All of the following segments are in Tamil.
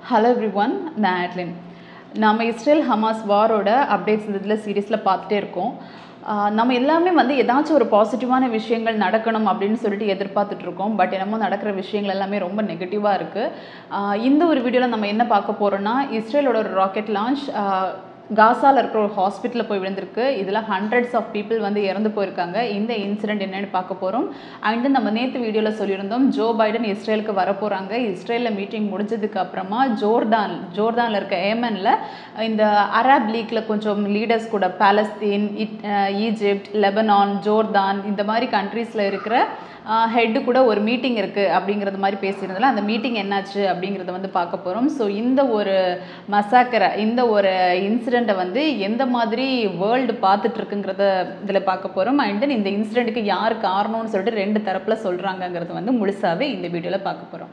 ஹலோ எவ்ரி ஒன் நான் ஆட்லின் நம்ம இஸ்ரேல் ஹமாஸ் வாரோட அப்டேட்ஸ் இந்த இதில் சீரீஸில் பார்த்துட்டே இருக்கோம் ஆஹ் நம்ம எல்லாமே வந்து ஏதாச்சும் ஒரு பாசிட்டிவான விஷயங்கள் நடக்கணும் அப்படின்னு சொல்லிட்டு எதிர்பார்த்துட்டு இருக்கோம் பட் என்னமோ நடக்கிற விஷயங்கள் எல்லாமே ரொம்ப நெகட்டிவாக இருக்குது இந்த ஒரு வீடியோவில் நம்ம என்ன பார்க்க போகிறோம்னா இஸ்ரேலோட ஒரு ராக்கெட் லான்ச் காசாவில் இருக்கிற ஒரு ஹாஸ்பிட்டலில் போய் விழுந்திருக்கு இதில் ஹண்ட்ரட்ஸ் ஆஃப் பீப்புள் வந்து இறந்து போயிருக்காங்க இந்த இன்சிடென்ட் என்னன்னு பார்க்க போகிறோம் அண்ட் நம்ம நேற்று வீடியோவில் சொல்லியிருந்தோம் ஜோ பைடன் இஸ்ரேலுக்கு வர போகிறாங்க இஸ்ரேலில் மீட்டிங் முடிஞ்சதுக்கு அப்புறமா ஜோர்டான் ஜோர்டானில் இருக்க ஏமனில் இந்த அரப் லீக்கில் கொஞ்சம் லீடர்ஸ் கூட பாலஸ்தீன் இட் ஈஜிப்ட் லெபனான் ஜோர்தான் இந்த மாதிரி கண்ட்ரீஸில் இருக்கிற ஹெட்டு கூட ஒரு மீட்டிங் இருக்குது அப்படிங்கிறது மாதிரி பேசியிருந்தால அந்த மீட்டிங் என்னாச்சு அப்படிங்கிறத வந்து பார்க்க போகிறோம் ஸோ இந்த ஒரு மசாக்கரை இந்த ஒரு இன்சிடெண்ட்டை வந்து எந்த மாதிரி வேர்ல்டு பார்த்துட்ருக்குங்கிறத இதில் பார்க்க போகிறோம் அண்ட் தென் இந்த இன்சிடெண்ட்டுக்கு யார் காரணம்னு சொல்லிட்டு ரெண்டு தரப்பில் சொல்கிறாங்கங்கிறது வந்து முழுசாகவே இந்த வீடியோவில் பார்க்க போகிறோம்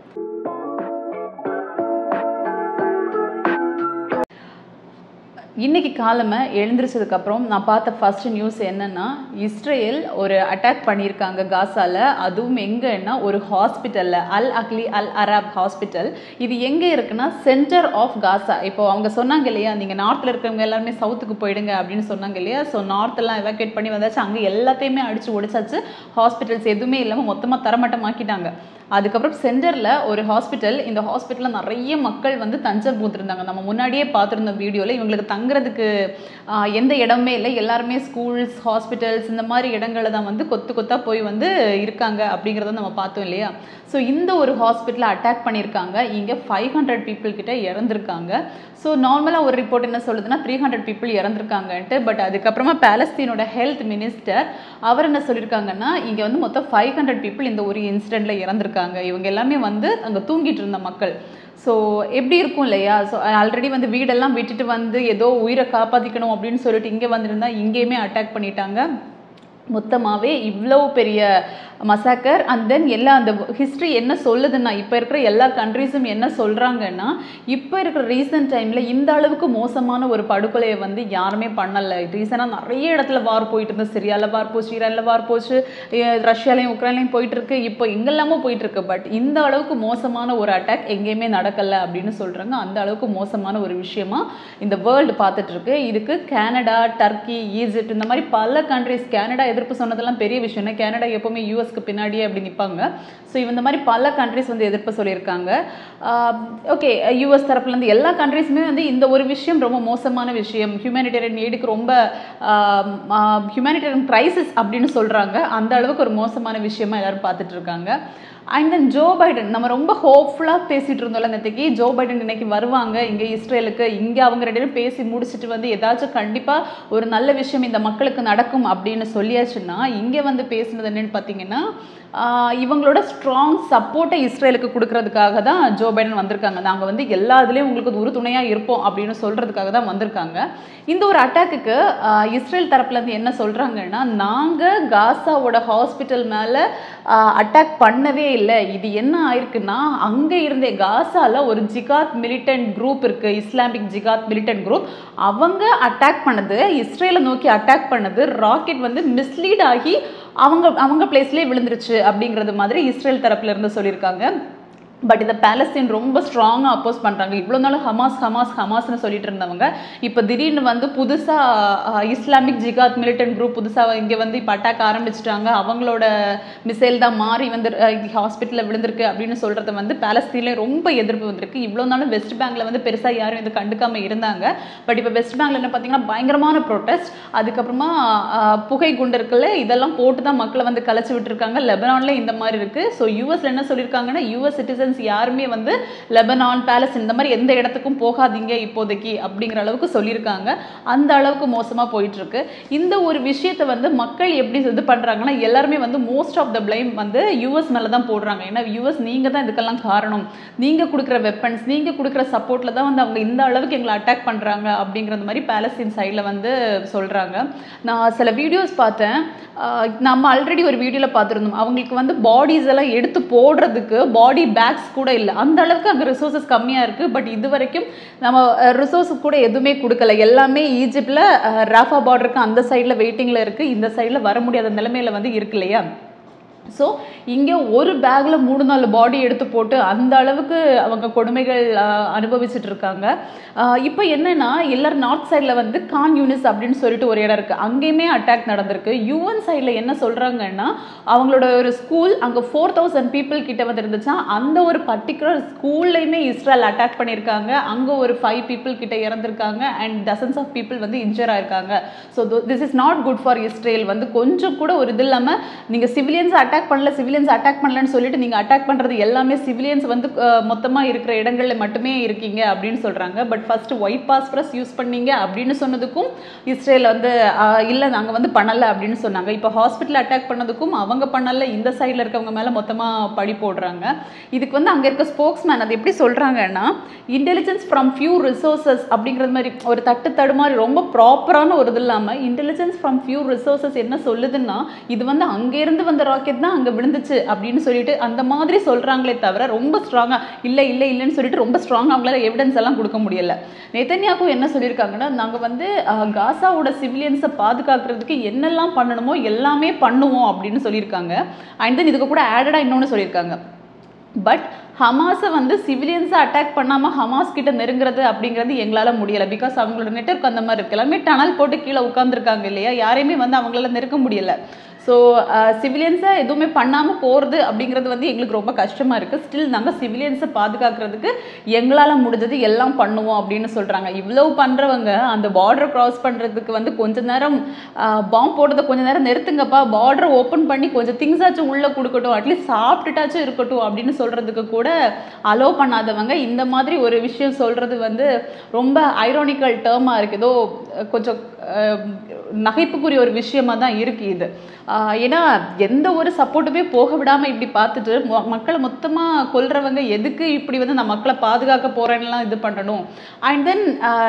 இன்னைக்கு காலமை எழுந்திரிச்சதுக்கப்புறம் நான் பார்த்த ஃபர்ஸ்ட் நியூஸ் என்னன்னா இஸ்ரேல் ஒரு அட்டாக் பண்ணியிருக்காங்க காசால அதுவும் எங்கன்னா ஒரு ஹாஸ்பிட்டலில் Al Ahli Al Arab hospital இது எங்கே இருக்குன்னா சென்டர் ஆஃப் காசா இப்போ அவங்க சொன்னாங்க இல்லையா நீங்கள் நார்த்தில் இருக்கிறவங்க எல்லாருமே சவுத்துக்கு போயிடுங்க அப்படின்னு சொன்னாங்க இல்லையா ஸோ நார்த்தெல்லாம் எவாக்குவேட் பண்ணி வந்தாச்சு அங்கே எல்லாத்தையுமே அடிச்சு ஒடிச்சாச்சு ஹாஸ்பிட்டல்ஸ் எதுவுமே இல்லாமல் மொத்தமாக தரமட்டமாக்கிட்டாங்க அதுக்கப்புறம் சென்டரில் ஒரு ஹாஸ்பிட்டல் இந்த ஹாஸ்பிட்டலில் நிறைய மக்கள் வந்து தஞ்சம் பூத்திருந்தாங்க நம்ம முன்னாடியே பார்த்துருந்தோம் வீடியோவில் இவங்களுக்கு தங்குறதுக்கு எந்த இடமே இல்லை எல்லாருமே ஸ்கூல்ஸ் ஹாஸ்பிட்டல்ஸ் இந்த மாதிரி இடங்களில் தான் வந்து கொத்து கொத்தாக போய் வந்து இருக்காங்க அப்படிங்கிறத நம்ம பார்த்தோம் இல்லையா ஸோ இந்த ஒரு ஹாஸ்பிட்டலை அட்டாக் பண்ணியிருக்காங்க இங்கே ஃபைவ் ஹண்ட்ரட் பீப்புள் கிட்ட இறந்துருக்காங்க ஸோ நார்மலாக ஒரு ரிப்போர்ட் என்ன சொல்லுதுன்னா த்ரீ ஹண்ட்ரட் பீப்புள் இறந்துருக்காங்கன்ட்டு பட் அதுக்கப்புறமா பேலஸ்தீனோட ஹெல்த் மினிஸ்டர் அவர் என்ன சொல்லியிருக்காங்கன்னா இங்கே வந்து மொத்தம் ஃபைவ் ஹண்ட்ரட் பீப்புள் இந்த ஒரு இன்சிடெண்ட்டில் இறந்துருக்காங்க இவங்க எல்லாமே வந்து அங்கே தூங்கிட்டு இருந்த மக்கள் ஸோ எப்படி இருக்கும் இல்லையா ஸோ ஆல்ரெடி வந்து வீடெல்லாம் விட்டுட்டு வந்து ஏதோ உயிரை காப்பாற்றிக்கணும் அப்படின்னு சொல்லிட்டு இங்கே வந்திருந்தா இங்கேயுமே அட்டாக் பண்ணிட்டாங்க மொத்தமாகவே இவ்வளோ பெரிய மசாக்கர் அண்ட் தென் எல்லா அந்த ஹிஸ்ட்ரி என்ன சொல்லுதுன்னா இப்போ இருக்கிற எல்லா கண்ட்ரீஸும் என்ன சொல்கிறாங்கன்னா இப்போ இருக்கிற ரீசன்ட் டைமில் இந்த அளவுக்கு மோசமான ஒரு படுகொலையை வந்து யாருமே பண்ணலை ரீசனாக நிறைய இடத்துல வார் போயிட்டு இருந்தது சிரியாவில் வார் போச்சு ஈரானில் வார் போச்சு ரஷ்யாலையும் உக்ரைன்லையும் போயிட்டு இருக்கு இப்போ எங்கெல்லாமோ போயிட்டு இருக்கு பட் இந்த அளவுக்கு மோசமான ஒரு அட்டாக் எங்கேயுமே நடக்கலை அப்படின்னு சொல்கிறாங்க அந்த அளவுக்கு மோசமான ஒரு விஷயமா இந்த வேர்ல்டு பார்த்துட்டு இருக்கு இதுக்கு கனடா டர்க்கி ஈஜிப்ட் இந்த மாதிரி பல கண்ட்ரிஸ் கனடா எதிர்ப்பு சொன்னதெல்லாம் பெரிய விஷயம் ஏன்னா கனடா எப்போவுமே யூஎஸ்க்கு பின்னாடியே அப்படி நிற்பாங்க ஸோ இந்த மாதிரி பல கண்ட்ரிஸ் வந்து எதிர்ப்பு சொல்லியிருக்காங்க ஓகே யூஎஸ் தரப்புலேருந்து எல்லா கண்ட்ரிஸுமே வந்து இந்த ஒரு விஷயம் ரொம்ப மோசமான விஷயம் ஹியூமனிடேரியன் எய்டுக்கு ரொம்ப ஹியூமனிடேரியன் கிரைசிஸ் அப்படின்னு சொல்கிறாங்க அந்த அளவுக்கு ஒரு மோசமான விஷயமா எல்லாரும் பார்த்துட்டு இருக்காங்க அண்ட் தென் ஜோ பைடன் நம்ம ரொம்ப ஹோப்ஃபுல்லாக பேசிகிட்டு இருந்தோம்ல நேற்றுக்கு ஜோ பைடன் இன்னைக்கு வருவாங்க இங்கே இஸ்ரேலுக்கு இங்கே அவங்க ரெண்டு பேரும் பேசி முடிச்சுட்டு வந்து ஏதாச்சும் கண்டிப்பாக ஒரு நல்ல விஷயம் இந்த மக்களுக்கு நடக்கும் அப்படின்னு சொல்லியாச்சுன்னா இங்கே வந்து பேசுனது என்னன்னு பார்த்தீங்கன்னா இவங்களோட ஸ்ட்ராங் சப்போர்ட்டை இஸ்ரேலுக்கு கொடுக்கறதுக்காக தான் ஜோ பைடன் வந்திருக்காங்க நாங்கள் வந்து எல்லா இதுலேயும் உங்களுக்கு ஒரு துணையாக இருப்போம் அப்படின்னு சொல்கிறதுக்காக தான் வந்திருக்காங்க இந்த ஒரு அட்டாக்குக்கு இஸ்ரேல் தரப்புலேருந்து என்ன சொல்கிறாங்கன்னா நாங்கள் காசாவோட ஹாஸ்பிட்டல் மேலே அட்டாக் பண்ணவே இல்லை இது என்ன ஆயிருக்குன்னா அங்கே இருந்தே காசாவில் ஒரு ஜிகாத் மிலிட்டன்ட் குரூப் இருக்குது இஸ்லாமிக் ஜிகாத் மிலிட்டன்ட் குரூப் அவங்க அட்டாக் பண்ணது இஸ்ரேலை நோக்கி அட்டாக் பண்ணது ராக்கெட் வந்து மிஸ்லீட் ஆகி அவங்க அவங்க பிளேஸ்லேயே விழுந்துருச்சு அப்படிங்கிறது மாதிரி இஸ்ரேல் தரப்புல இருந்து சொல்லியிருக்காங்க பட் இதை பேலஸ்தீன் ரொம்ப ஸ்ட்ராங்காக அப்போஸ் பண்ணுறாங்க இவ்வளோ நாளும் ஹமாஸ் ஹமாஸ் ஹமாஸ்னு சொல்லிட்டு இருந்தவங்க இப்போ திடீர்னு வந்து புதுசாக இஸ்லாமிக் ஜிகாத் மிலிட்டன் குரூப் புதுசாக இங்கே வந்து இப்போ அட்டாக் ஆரம்பிச்சிட்டாங்க அவங்களோட மிசைல் தான் மாறி வந்து ஹாஸ்பிட்டலில் விழுந்திருக்கு அப்படின்னு சொல்கிறத வந்து பேலஸ்தீன்ல ரொம்ப எதிர்ப்பு வந்திருக்கு இவ்வளோ நாளும் வெஸ்ட் பேங்கில் வந்து பெருசாக யாரும் இது கண்டுக்காமல் இருந்தாங்க பட் இப்போ வெஸ்ட் பேங்கில் என்ன பார்த்தீங்கன்னா பயங்கரமான ப்ரொட்டஸ்ட் அதுக்கப்புறமா புகை குண்டர்கள் இதெல்லாம் போட்டு தான் மக்களை வந்து கலைச்சி விட்டுருக்காங்க லெபனான்ல இந்த மாதிரி இருக்குது ஸோ யூஎஸ்ல என்ன சொல்லியிருக்காங்கன்னா யூஎஸ் சிட்டிசன் சிட்டிசன்ஸ் யாருமே வந்து லெபனான் பேலஸ் இந்த மாதிரி எந்த இடத்துக்கும் போகாதீங்க இப்போதைக்கு அப்படிங்கிற அளவுக்கு சொல்லியிருக்காங்க அந்த அளவுக்கு மோசமாக போயிட்டு இருக்கு இந்த ஒரு விஷயத்தை வந்து மக்கள் எப்படி இது பண்ணுறாங்கன்னா எல்லாருமே வந்து மோஸ்ட் ஆஃப் த பிளைம் வந்து யூஎஸ் மேலே தான் போடுறாங்க ஏன்னா யூஎஸ் நீங்கள் தான் இதுக்கெல்லாம் காரணம் நீங்கள் கொடுக்குற வெப்பன்ஸ் நீங்கள் கொடுக்குற சப்போர்ட்டில் தான் வந்து அவங்க இந்த அளவுக்கு எங்களை அட்டாக் பண்ணுறாங்க அப்படிங்கிறது மாதிரி பேலஸ்தீன் சைடில் வந்து சொல்கிறாங்க நான் சில வீடியோஸ் பார்த்தேன் நம்ம ஆல்ரெடி ஒரு வீடியோவில் பார்த்துருந்தோம் அவங்களுக்கு வந்து பாடிஸ் எல்லாம் எடுத்து போடுறதுக்கு பாடி பேக்ஸ் கூட இல்லை அந்த அளவுக்கு அங்கே ரிசோர்ஸஸ் கம்மியாக இருக்குது பட் இது வரைக்கும் நம்ம ரிசோர்ஸஸ் கூட எதுவுமே கொடுக்கல எல்லாமே ஈஜிப்டில் ராஃபா பார்டருக்கு அந்த சைடில் வெயிட்டிங்கில் இருக்குது இந்த சைடில் வர முடியாத நிலைமையில வந்து இருக்கு இல்லையா ஸோ இங்கே ஒரு பேக்கில் மூணு நாலு பாடி எடுத்து போட்டு அந்த அளவுக்கு அவங்க கொடுமைகள் ஆஹ், அனுபவிச்சுட்டு இருக்காங்க இப்போ என்னன்னா எல்லாரும் நார்த் சைடில் வந்து கான் யூனிஸ் அப்படின்னு சொல்லிட்டு ஒரு இடம் இருக்குது அங்கேயுமே அட்டாக் நடந்திருக்கு யூஎன் சைடில் என்ன சொல்கிறாங்கன்னா அவங்களோட ஒரு ஸ்கூல் அங்கே ஃபோர் தௌசண்ட் பீப்புள் கிட்ட வந்து இருந்துச்சா அந்த ஒரு பர்டிகுலர் ஸ்கூல்லையுமே இஸ்ரேல் அட்டாக் பண்ணியிருக்காங்க அங்கே ஒரு ஃபைவ் பீப்புள் கிட்ட இறந்துருக்காங்க அண்ட் டசன்ஸ் ஆஃப் பீப்புள் வந்து இன்ஜர் ஆயிருக்காங்க so this is not good for Israel வந்து கொஞ்சம் கூட ஒரு இது இல்லாமல் நீங்கள் சிவிலியன்ஸ் அட்டாக் பண்ணல சிவிலியன்ஸ் அட்டாக் பண்ணலன்னு சொல்லிட்டு நீங்கள் அட்டாக் பண்ணுறது எல்லாமே சிவிலியன்ஸ் வந்து மொத்தமாக இருக்கிற இடங்களில் மட்டுமே இருக்கீங்க அப்படின்னு சொல்கிறாங்க but first white phosphorus use பண்ணீங்க அப்படின்னு சொன்னதுக்கும் இஸ்ரேல் வந்து இல்லை நாங்கள் வந்து பண்ணலை அப்படின்னு சொன்னாங்க இப்போ ஹாஸ்பிட்டல் அட்டாக் பண்ணதுக்கும் அவங்க பண்ணலை இந்த சைடில் இருக்கவங்க மேலே மொத்தமாக பழி போடுறாங்க இதுக்கு வந்து அங்கே இருக்க ஸ்போக்ஸ்மேன் அது எப்படி சொல்கிறாங்கன்னா இன்டெலிஜென்ஸ் ஃப்ரம் ஃபியூ ரிசோர்சஸ் அப்படிங்கிறது மாதிரி ஒரு தட்டு தடுமாறி ரொம்ப ப்ராப்பரான ஒரு இது இல்லாமல் இன்டெலிஜென்ஸ் ஃப்ரம் ஃபியூ ரிசோர்சஸ் என்ன சொல்லுதுன்னா இது வந்து அங்கேருந்து வந்த ராக்கெட் தான் அங்கே விழுந்துச்சு அப்படின்னு சொல்லிட்டு அந்த மாதிரி சொல்கிறாங்களே தவிர ரொம்ப ஸ்ட்ராங்காக இல்லை இல்லை இல்லைன்னு சொல்லிட்டு ரொம்ப ஸ்ட்ராங்காக அவங்களால எவிடன்ஸ் எல்லாம் கொடுக்க முடியல நெத்தன்யாக்கும் என்ன சொல்லியிருக்காங்கன்னா நாங்கள் வந்து அஹ், காசாவோட சிவிலியன்ஸை பாதுகாக்கிறதுக்கு என்னெல்லாம் பண்ணணுமோ எல்லாமே பண்ணுவோம் அப்படின்னு சொல்லியிருக்காங்க அண்ட் தென் இதுக்கு கூட ஆடடாக இன்னொன்று சொல்லியிருக்காங்க பட் ஹமாஸை வந்து சிவிலியன்ஸை அட்டாக் பண்ணாமல் ஹமாஸ் கிட்ட நெருங்குறது அப்படிங்கிறது எங்களால் முடியலை பிகாஸ் அவங்களோட நெட்வொர்க் அந்த மாதிரி இருக்கு எல்லாமே டனல் போட்டு கீழே உட்காந்துருக்காங்க இல்லையா யாரையுமே வந்து அவங்களால நெருக்க முடியல ஸோ சிவிலியன்ஸை எதுவுமே பண்ணாமல் போகிறது அப்படிங்கிறது வந்து எங்களுக்கு ரொம்ப கஷ்டமாக இருக்குது ஸ்டில் நாங்கள் சிவிலியன்ஸை பாதுகாக்கிறதுக்கு எங்களால் முடிஞ்சது எல்லாம் பண்ணுவோம் அப்படின்னு சொல்கிறாங்க இவ்வளவு பண்ணுறவங்க அந்த பார்டர் கிராஸ் பண்ணுறதுக்கு வந்து கொஞ்ச நேரம் பாம்பு போடுறதை கொஞ்ச நேரம் நிறுத்துங்கப்பா பார்டரை ஓப்பன் பண்ணி கொஞ்சம் திங்ஸ் ஆச்சும் உள்ளே கொடுக்கட்டும் அட்லீஸ்ட் சாப்பிட்டுட்டாச்சும் இருக்கட்டும் அப்படின்னு சொல்கிறதுக்கு கூட அலோவ் பண்ணாதவங்க இந்த மாதிரி ஒரு விஷயம் சொல்கிறது வந்து ரொம்ப ஐரானிக்கல் டேர்மாக இருக்குது ஏதோ அஹ், கொஞ்சம் அஹ், நகைப்புக்குரிய ஒரு விஷயமா தான் இருக்கு இது ஆஹ் ஏன்னா எந்த ஒரு சப்போர்ட்டுமே போக விடாம இப்படி பார்த்துட்டு மொ- மக்களை மொத்தமா கொல்றவங்க எதுக்கு இப்படி வந்து நான் மக்களை பாதுகாக்க போறேன்னுலாம் இது பண்ணணும் அண்ட் தென்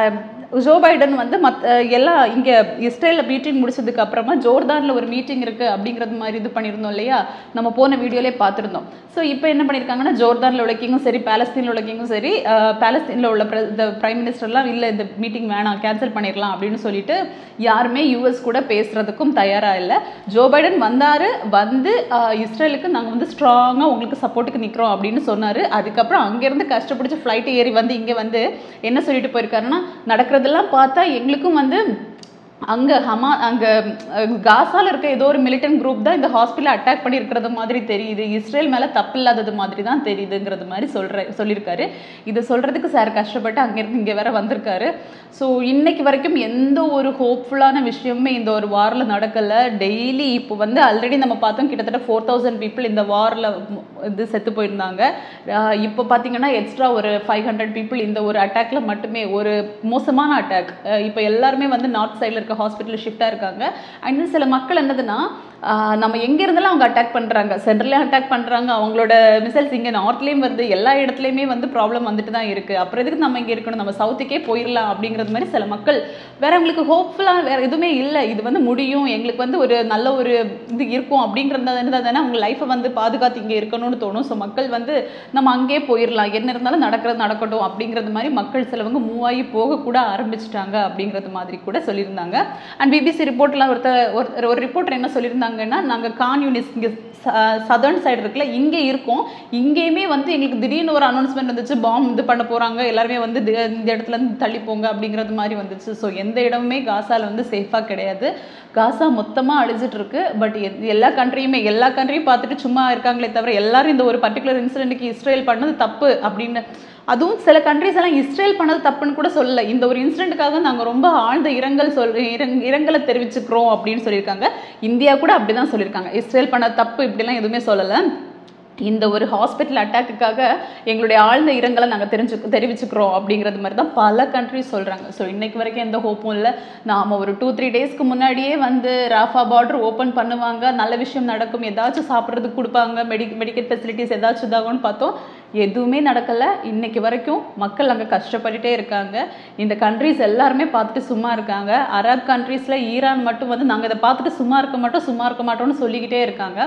ஜோ பைடன் வந்து மத் அஹ் எல்லா இங்க இஸ்ரேலில் மீட்டிங் முடிச்சதுக்கு அப்புறமா ஜோர்தான்ல ஒரு மீட்டிங் இருக்கு அப்படிங்கிறது மாதிரி இது பண்ணியிருந்தோம் இல்லையா நம்ம போன வீடியோலே பார்த்துருந்தோம் ஸோ இப்போ என்ன பண்ணியிருக்காங்கன்னா ஜோர்தான்ல உள்ள கிங்கும் சரி பாலஸ்தீன்ல உள்ள கிங்கும் சரி அஹ் பாலஸ்தீன்ல உள்ள பிரைம் மினிஸ்டர்லாம் இல்லை இந்த மீட்டிங் வேணாம் கேன்சல் பண்ணிடலாம் அப்படின்னு சொல்லிட்டு யாருமே யூஎஸ் கூட பேசுறதுக்கும் தயாரா இல்லை ஜோ பைடன் வந்தாரு வந்து ஆஹ், இஸ்ரேலுக்கு நாங்கள் வந்து ஸ்ட்ராங்காக உங்களுக்கு சப்போர்ட்டுக்கு நிற்கிறோம் அப்படின்னு சொன்னாரு அதுக்கப்புறம் அங்கேருந்து கஷ்டப்பிடிச்சு ஃப்ளைட் ஏறி வந்து இங்கே வந்து என்ன சொல்லிட்டு போயிருக்காருன்னா நடக்கிறதெல்லாம் பார்த்தா எங்களுக்கும் வந்து அங்கே ஹமா அங்கே காசால இருக்க ஏதோ ஒரு மிலிட்டன் குரூப் தான் இந்த ஹாஸ்பிட்டல் அட்டாக் பண்ணி இருக்கிறது மாதிரி தெரியுது இஸ்ரேல் மேலே தப்பு இல்லாதது மாதிரி தான் தெரியுதுங்கிறது மாதிரி சொல்ற சொல்லியிருக்காரு இதை சொல்றதுக்கு சார் கஷ்டப்பட்டு அங்கேருந்து இங்கே வேற வந்திருக்காரு ஸோ இன்னைக்கு வரைக்கும் எந்த ஒரு ஹோப்ஃபுல்லான விஷயமுமே இந்த ஒரு வாரில் நடக்கலை டெய்லி இப்போ வந்து ஆல்ரெடி நம்ம பார்த்தோம் கிட்டத்தட்ட ஃபோர் தௌசண்ட் பீப்புள் இந்த வாரில் இது செத்து போயிருந்தாங்க ஆஹ் இப்போ பார்த்தீங்கன்னா எக்ஸ்ட்ரா ஒரு ஃபைவ் ஹண்ட்ரட் பீப்புள் இந்த ஒரு அட்டாக்ல மட்டுமே ஒரு மோசமான அட்டாக் இப்போ எல்லாருமே வந்து நார்த் சைடில் இருக்க ஹாஸ்பிட்டல் ஷிஃப்டாக இருக்காங்க அண்ட் சில மக்கள் என்னதுன்னா ஆஹ் நம்ம எங்க இருந்தெல்லாம் அவங்க அட்டாக் பண்றாங்க சென்ட்ரலையும் அட்டாக் பண்றாங்க அவங்களோட மிசைல்ஸ் இங்க நார்த்லயும் வருது எல்லா இடத்துலயுமே வந்து ப்ராப்ளம் வந்துட்டு தான் இருக்கு அப்புறம் எதுக்கு நம்ம இங்க இருக்கணும் நம்ம சவுத்துக்கே போயிடலாம் அப்படிங்கிறது மாதிரி சில மக்கள் வேற அவங்களுக்கு ஹோப்ஃபுல்லா வேற எதுவுமே இல்லை இது வந்து முடியும் எங்களுக்கு வந்து ஒரு நல்ல ஒரு இது இருக்கும் அப்படிங்கிறது இருந்தால் தானே அவங்க லைஃப்பை வந்து பாதுகாத்து இங்கே இருக்கணும்னு தோணும் ஸோ மக்கள் வந்து நம்ம அங்கேயே போயிடலாம் என்ன இருந்தாலும் நடக்கிறது நடக்கட்டும் அப்படிங்கிறது மாதிரி மக்கள் சிலவங்க மூவ் ஆகி போக கூட ஆரம்பிச்சிட்டாங்க அப்படிங்கிறது மாதிரி கூட சொல்லியிருந்தாங்க அண்ட் பிபிசி ரிப்போர்ட்லாம் ஒருத்தர் ஒரு ஒரு ரிப்போர்ட்டர் என்ன சொல்லியிருந்தாங்கன்னா நாங்கள் கான் யூனிஸ் இங்கே சதர்ன் சைடு இருக்குல்ல இங்கே இருக்கோம் இங்கேயுமே வந்து எங்களுக்கு திடீர்னு ஒரு அனௌன்ஸ்மெண்ட் வந்துச்சு பாம் இது பண்ண போகிறாங்க எல்லாருமே வந்து தி- இந்த இடத்துல இருந்து தள்ளி போங்க அப்படிங்கிறது மாதிரி வந்துச்சு ஸோ எந்த இடமுமே காசால வந்து சேஃபாக கிடையாது காசா மொத்தமாக அழிஞ்சிட்டு இருக்கு பட் எல்லா கண்ட்ரியுமே எல்லா கண்ட்ரியும் பார்த்துட்டு சும்மா இருக்காங்களே தவிர எல்லாரும் இந்த ஒரு பர்டிகுலர் இன்சிடென்ட்டுக்கு இஸ்ரேல் பண்ணது தப்பு அப்படின்னு அதுவும் சில கண்ட்ரிஸ் எல்லாம் இஸ்ரேல் பண்ணது தப்புன்னு கூட சொல்லல இந்த ஒரு இன்சிடென்ட்டுக்காக நாங்கள் ரொம்ப ஆழ்ந்த இரங்கல் சொல் இரங் இரங்கலை தெரிவிச்சுக்கிறோம் அப்படின்னு சொல்லியிருக்காங்க இந்தியா கூட அப்படிதான் சொல்லியிருக்காங்க இஸ்ரேல் பண்ண தப்பு இப்படிலாம் எதுவுமே சொல்லலை இந்த ஒரு ஹாஸ்பிட்டல் அட்டாக்குக்காக எங்களுடைய ஆழ்ந்த இரங்கலை நாங்கள் தெரிஞ்சு தெரிவிச்சுக்கிறோம் அப்படிங்கிறது மாதிரி தான் பல கண்ட்ரிஸ் சொல்கிறாங்க ஸோ இன்னைக்கு வரைக்கும் எந்த ஹோப்பும் இல்லை நாம் ஒரு டூ த்ரீ டேஸ்க்கு முன்னாடியே வந்து ராஃபா பார்டர் ஓப்பன் பண்ணுவாங்க நல்ல விஷயம் நடக்கும் ஏதாச்சும் சாப்பிட்றதுக்கு கொடுப்பாங்க மெடி மெடிக்கல் ஃபெசிலிட்டிஸ் ஏதாச்சும் இதாகும்னு பார்த்தோம் எதுவுமே நடக்கலை இன்னைக்கு வரைக்கும் மக்கள் அங்கே கஷ்டப்பட்டுட்டே இருக்காங்க இந்த கண்ட்ரிஸ் எல்லாருமே பார்த்துட்டு சும்மா இருக்காங்க அரப் கண்ட்ரீஸில் ஈரான் மட்டும் வந்து நாங்கள் இதை பார்த்துட்டு சும்மா இருக்க மாட்டோம் சும்மா இருக்க மாட்டோம்னு சொல்லிக்கிட்டே இருக்காங்க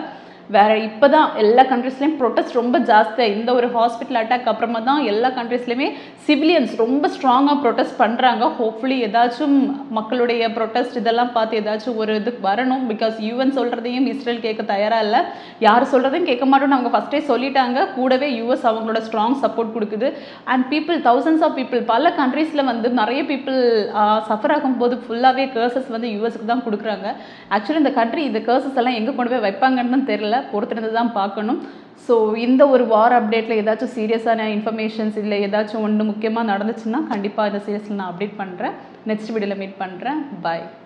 வேற இப்போ தான் எல்லா கண்ட்ரீஸ்லேயும் ப்ரொட்டஸ்ட் ரொம்ப ஜாஸ்தியாக இந்த ஒரு ஹாஸ்பிட்டல் அட்டாக் அப்புறமா தான் எல்லா கண்ட்ரீஸ்லையுமே சிவிலியன்ஸ் ரொம்ப ஸ்ட்ராங்காக ப்ரொட்டஸ்ட் பண்ணுறாங்க ஹோப்ஃபுல்லி ஏதாச்சும் மக்களுடைய ப்ரொட்டஸ்ட் இதெல்லாம் பார்த்து ஏதாச்சும் ஒரு இதுக்கு வரணும் பிகாஸ் யூஎன் சொல்கிறதையும் இஸ்ரேல் கேட்க தயாராக இல்லை யார் சொல்கிறதையும் கேட்க மாட்டோம்னு அவங்க ஃபஸ்ட்டே சொல்லிட்டாங்க கூடவே யூஎஸ் அவங்களோட ஸ்ட்ராங் சப்போர்ட் கொடுக்குது and people thousands of people பல கண்ட்ரீஸில் வந்து நிறைய பீப்புள் சஃபர் ஆகும்போது ஃபுல்லாகவே கேர்சஸ் வந்து யூஎஸ்க்கு தான் கொடுக்குறாங்க ஆக்சுவலி இந்த கண்ட்ரி இந்த கேர்சஸ் எல்லாம் எங்கே கொண்டு போய் வைப்பாங்கன்னு தான் தெரில பொறுத்திருந்து தான் பார்க்கணும் ஸோ இந்த ஒரு வார் அப்டேட்டில் ஏதாச்சும் சீரியஸான இன்ஃபர்மேஷன்ஸ் இல்லை ஏதாச்சும் ஒன்று முக்கியமாக நடந்துச்சுன்னா கண்டிப்பாக இந்த சீரியஸில் நான் அப்டேட் பண்ணுறேன் நெக்ஸ்ட் வீடியோவில் மீட் பண்ணுறேன் பாய்